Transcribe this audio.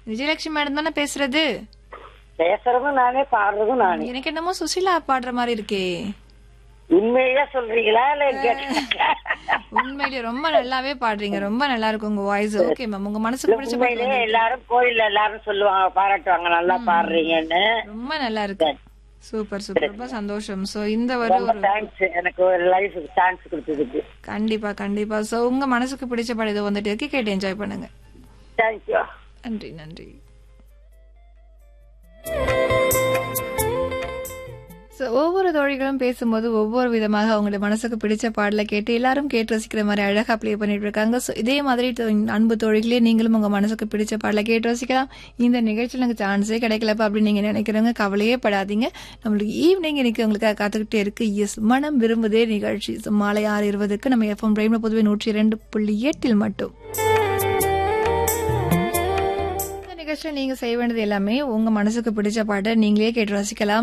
Vijayalakshmi madam தானே பேசுறது பேசுறதும் நானே பாடுறதும் நானே எனக்கு என்னமோ சுசிலா பாடுற மாதிரி இருக்கே உண்மையா சொல்றீங்களா இல்ல கேட்டா உண்மையிலேயே ரொம்ப நல்லாவே பாடுறீங்க ரொம்ப நல்லா இருக்கு உங்க வாய்ஸ் ஓகே மேம் உங்க மனசுக்கு பிடிச்ச பாட்டு உண்மையிலேயே எல்லாரும் கோயில்ல எல்லாரும் சொல்லுவாங்க பாராட்டுவாங்க நல்லா பாடுறீங்கன்னு ரொம்ப நல்லா இருக்கு சூப்பர் சூப்பர் ரொம்ப சந்தோஷம் சோ இந்த ஒரு ரொம்ப தேங்க்ஸ் எனக்கு ஒரு லைஃபுக்கு சான்ஸ் கொடுத்ததுக்கு கண்டிப்பா கண்டிப்பா சோ உங்க மனசுக்கு பிடிச்ச பாடு இது வந்துட்டு இருக்கு கேட்டு என்ஜாய் பண்ணுங்க தேங்க்யூ நன்றி நன்றி ஸோ ஒவ்வொரு தோழிகளும் பேசும்போது ஒவ்வொரு விதமாக அவங்களோட மனசுக்கு பிடிச்ச பாடல கேட்டு எல்லாரும் கேட்டு ரசிக்கிற மாதிரி அழகா ப்ளே பண்ணிட்டு இருக்காங்க ஸோ இதே மாதிரி தோ- அன்பு தோழிகளே நீங்களும் உங்க மனசுக்கு பிடிச்ச பாடல கேட்டு ரசிக்கலாம் இந்த நிகழ்ச்சியில் எனக்கு சான்ஸே கிடைக்கலப்பா அப்படின்னு நீங்க நினைக்கிறவங்க கவலையே படாதீங்க நம்மளுக்கு ஈவினிங் இன்னைக்கு உங்களுக்கு காத்துக்கிட்டே இருக்கு எஸ் மனம் விரும்புதே நிகழ்ச்சி ஸோ மாலை ஆறு இருபதுக்கு நம்ம எஃப்எம் பிரைம்ல பொதுவே நூற்றி இரண்டு புள்ளி எட்டில் மட்டும் இந்த நிகழ்ச்சியில் நீங்க செய்ய வேண்டியது எல்லாமே உங்க மனசுக்கு பிடிச்ச பாட்டை நீங்களே கேட்டு ரசிக்கலாம்